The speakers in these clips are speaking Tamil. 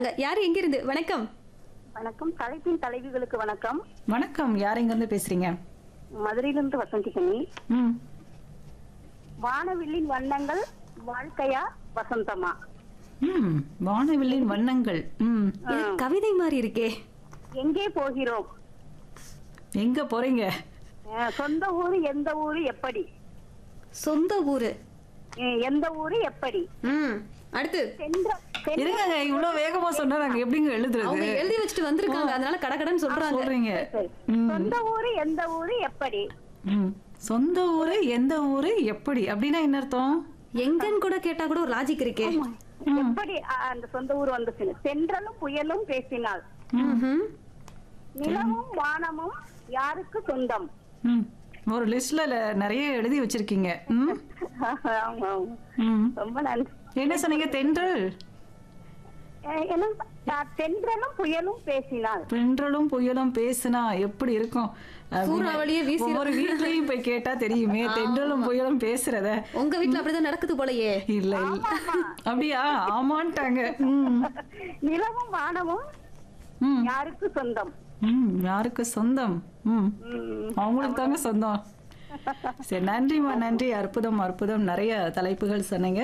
யார் எங்கிருந்து வணக்கம் வணக்கம் தலைப்பின் தலைவிகளுக்கு வணக்கம் வணக்கம் யார் எங்க இருந்து பேசுறீங்க மதுரையிலிருந்து வசந்தி கண்ணி ம் வானவில்லின் வண்ணங்கள் வாழ்க்கையா வசந்தமா ம் வானவில்லின் வண்ணங்கள் ம் இது கவிதை மாதிரி இருக்கே எங்கே போகிறோம் எங்க போறீங்க அஹ், சொந்த ஊரு எந்த ஊரு எப்படி சொந்த ஊரு அஹ், எந்த ஊரு எப்படி ம் அடுத்து சென்ற சென்ற- இருங்க இவ்வளவு வேகமா சொன்னா நாங்க எப்படிங்க அவங்க எழுதுறது எழுதி வச்சுட்டு வந்திருக்காங்க அதனால கடகடன்னு சொல்றாங்க சொல்றீங்க சரி. ம். சொந்த ஊரு எந்த ஊரு எப்படி ம் சொந்த ஊரு எந்த ஊரு எப்படி அப்படின்னா என்ன அர்த்தம் எங்கன்னு கூட கேட்டா கூட ஒரு லாஜிக் இருக்கே எப்படி அஹ், அந்த சொந்த ஊர் வந்துச்சு சென்றலும் புயலும் பேசினாள் ம்ஹும். நிலவும் வானமும் யாருக்கு சொந்தம் ம் ஒரு லிஸ்ட்ல நிறைய எழுதி வச்சிருக்கீங்க ம் ஆமா ஆமா. ம் ரொம்ப நன்றி என்ன சொன்னீங்க தென்றல் அஹ், என்ன அஹ், தென்றலும் புயலும் பேசினாள் தென்றலும் புயலும் பேசுனா எப்படி இருக்கும் அப்படின்னு சூறாவளியே வீசி- ஒவ்வொரு வீட்லயும் போய் கேட்டா தெரியுமே தென்றலும் புயலும் பேசுறத உங்க வீட்ல அப்படிதான் நடக்குது போலயே இல்ல இல்ல அப்படியா ஆமான்ட்டாங்க ம் நிலவும் வானமும் ம் யாருக்கு சொந்தம் ம் யாருக்கு சொந்தம் ம் ம், அவங்களுக்கு தாங்க சொந்தம் சரி நன்றிம்மா நன்றி அற்புதம் அற்புதம் நிறைய தலைப்புகள் சொன்னீங்க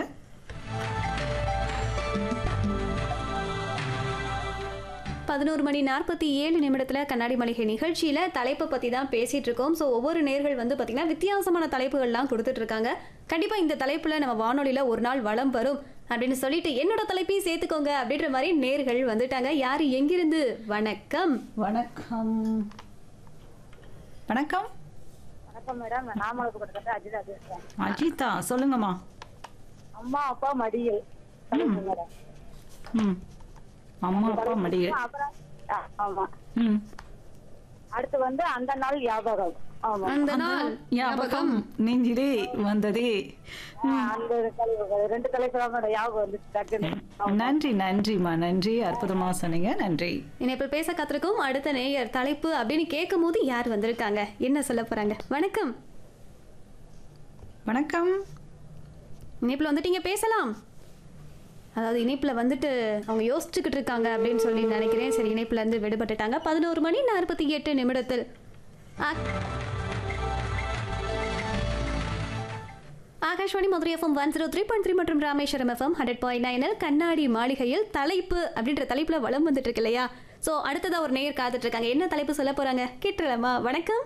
பதினோரு மணி நாற்பத்தி ஏழு நிமிடத்துல கண்ணாடி மளிகை நிகழ்ச்சியில தலைப்பை பத்தி தான் பேசிட்டு இருக்கோம் ஸோ ஒவ்வொரு நேர்கள் வந்து பாத்தீங்கன்னா வித்தியாசமான தலைப்புகள்லாம் கொடுத்துட்டு இருக்காங்க கண்டிப்பா இந்த தலைப்புல நம்ம வானொலியில ஒரு நாள் வளம் வரும் அப்படின்னு சொல்லிட்டு என்னோட தலைப்பையும் சேர்த்துக்கோங்க அப்படின்ற மாதிரி நேர்கள் வந்துட்டாங்க யாரு எங்கிருந்து வணக்கம் வணக்கம் வணக்கம் வணக்கம் மேடம் நான் நாமளுக்கு பக்கத்துல அஜிதா பேசுறேன் அஜிதா சொல்லுங்கம்மா அம்மா அப்பா மடியில் தலைப்பு மேடம். ம் அம்மா அப்பா மடியில் அப்புறம் ஆ, ஆமா ம் அடுத்து வந்து அந்த நாள் ஞாபகம் ஆமா அந்த நாள் ஞாபகம் நெஞ்சிலே வந்ததே ஆ, அந்த தலைப்பு ரெண்டு தலைப்பு தான் மேடம் ஞாபகம் வந்து டக்குன்னு நன்றி நன்றிம்மா நன்றி அற்புதமா சொன்னீங்க நன்றி இணைப்பில் பேச காத்திருக்கும் அடுத்த நேயர் தலைப்பு அப்படின்னு கேட்கும் போது யார் வந்திருக்காங்க என்ன சொல்ல போறாங்க வணக்கம் வணக்கம் இணைப்பில் வந்துட்டீங்க பேசலாம் அதாவது இணைப்பில் வந்துட்டு அவங்க யோசிச்சுக்கிட்டு இருக்காங்க அப்படின்னு சொல்லி நினைக்கிறேன் சரி இணைப்புல இருந்து விடுபட்டுட்டாங்க பதினோரு மணி நாற்பத்தி எட்டு நிமிடத்தில் ஆ- Akashvani Madurai FM one zero three point three மற்றும் ராமேஸ்வரம் எஃப்எம் ஹண்ட்ரட் பாயிண்ட் நைனில் கண்ணாடி மாளிகையில் தலைப்பு அப்படின்ற தலைப்புல வளம் வந்துட்டு இருக்கு இல்லையா ஸோ அடுத்ததா ஒரு நேயர் காத்துட்டு இருக்காங்க என்ன தலைப்பு சொல்ல போறாங்க கேட்டுலாமா வணக்கம்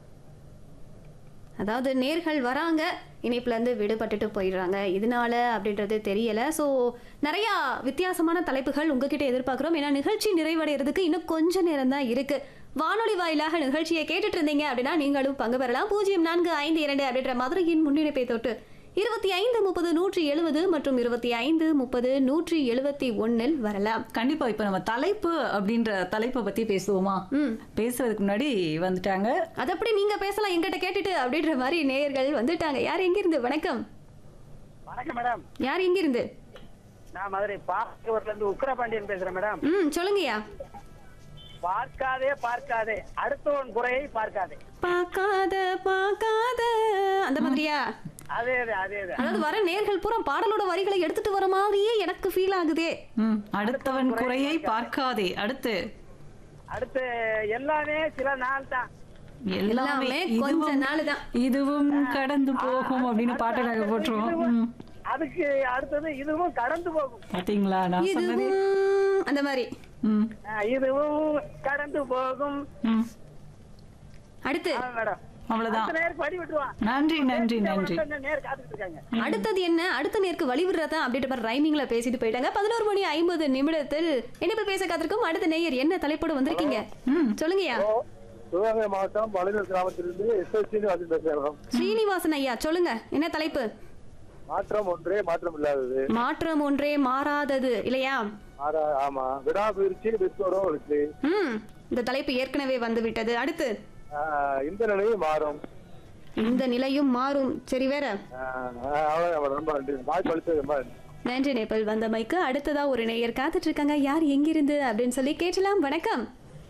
அதாவது நேர்கள் வராங்க இணைப்புல இருந்து விடுபட்டுட்டு போயிடுறாங்க இதனால அப்படின்றது தெரியல ஸோ நிறையா வித்தியாசமான தலைப்புகள் உங்ககிட்ட எதிர்பார்க்குறோம் ஏன்னா நிகழ்ச்சி நிறைவடைகிறதுக்கு இன்னும் கொஞ்ச நேரம் தான் இருக்கு வானொலி வாயிலாக நிகழ்ச்சியை கேட்டுட்டு இருந்தீங்க அப்படின்னா நீங்களும் பங்கு பெறலாம் பூஜ்ஜியம் நான்கு ஐந்து இரண்டு அப்படின்ற மதுரையின் முன்னிணைப்பை தொட்டு இருபத்தி ஐந்து முப்பது நூற்றி எழுபது மற்றும் இருபத்தி ஐந்து முப்பது நூற்றி எழுபத்தி ஒன்னில் வரலாம் கண்டிப்பா இப்ப நம்ம தலைப்பு அப்படின்ற தலைப்பை பத்தி பேசுவோமா ம் பேசுறதுக்கு முன்னாடி வந்துட்டாங்க அது அப்படி நீங்க பேசலாம் எங்கிட்ட கேட்டுட்டு அப்படின்ற மாதிரி நேயர்கள் வந்துட்டாங்க யார் எங்கிருந்து வணக்கம் வணக்கம் மேடம் யார் எங்கிருந்து நான் மதுரை பார்க்கவர்ல இருந்து உக்கிரபாண்டியன் பேசுறேன் மேடம் ம் சொல்லுங்கய்யா பார்க்காதே பார்க்காதே அடுத்தவன் குறையை பார்க்காதே பார்க்காத பார்க்காத அந்த மாதிரியா அதே அதே அதே அதே அதாவது வர நேர்கள் பூரா பாடலோட வரிகளை எடுத்துட்டு வர மாதிரியே எனக்கு ஃபீல் ஆகுதே ம் அடுத்தவன் குறையை பார்க்காதே அடுத்து அடுத்து எல்லாமே சில நாள் தான் எல்லாமே கொஞ்ச இதுவும் நாள் தான் இதுவும் கடந்து போகும் அப்படின்னு பாட்டை நாங்க போட்டுருவோம் ம். அதுக்கு அடுத்தது இதுவும் கடந்து போகும் பாத்தீங்களா நான் சொன்னது இதுவும் அந்த மாதிரி ம் ஆ, இதுவும் கடந்து போகும் ம் அடுத்து ஆமா மேடம் அவ்வளவுதான் அடுத்த நேருக்கு வழி விட்டுருவான் நன்றி நன்றி நன்றி நேர் காத்துட்டு இருக்காங்க அடுத்தது என்ன அடுத்த நேருக்கு வழிவிடுறதா அப்படின்ற மாதிரி ரைமிங்ல பேசிட்டு போயிட்டாங்க பதினோரு மணி ஐம்பது நிமிடத்தில் என்ன பேச காத்திருக்கும் அடுத்த நேயர் என்ன தலைப்போடு வந்திருக்கீங்க ம் சொல்லுங்கய்யா சிவகங்கை மாவட்டம் பழனூர் கிராமத்திலிருந்து எஸ்எஸ்சி வாசி பேசுகிறோம் ஸ்ரீனிவாசன் ஐயா சொல்லுங்க என்ன தலைப்பு மாற்றம் ஒன்றே மாற்றம் இல்லாதது மாற்றம் ஒன்றே மாறாதது இல்லையா ஆறா ஆமா விடாமுயற்சி வெற்றோடும் இருக்கு ம் இந்த தலைப்பு ஏற்கனவே வந்து விட்டது அடுத்து ஆஹ் இந்த நிலையும் மாறும் இந்த நிலையும் மாறும் சரி வேற ஆஹ் அவ்வளவுதான் ரொம்ப நன்றி வாய்ப்பு அளித்தது ரொம்ப நன்றி நன்றி நேபல் வந்தமைக்கு அடுத்ததா ஒரு நேயர் காத்துட்டு இருக்காங்க யார் எங்கிருந்து அப்படின்னு சொல்லி கேட்டலாம் வணக்கம்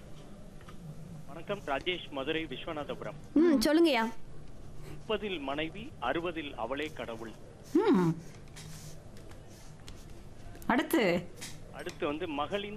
வணக்கம் ராஜேஷ் மதுரை விஸ்வநாதபுரம் ம் சொல்லுங்கய்யா முப்பதில் மனைவி அறுபதில் அவளே கடவுள் ம் அடுத்து அடுத்து வந்து மகளின்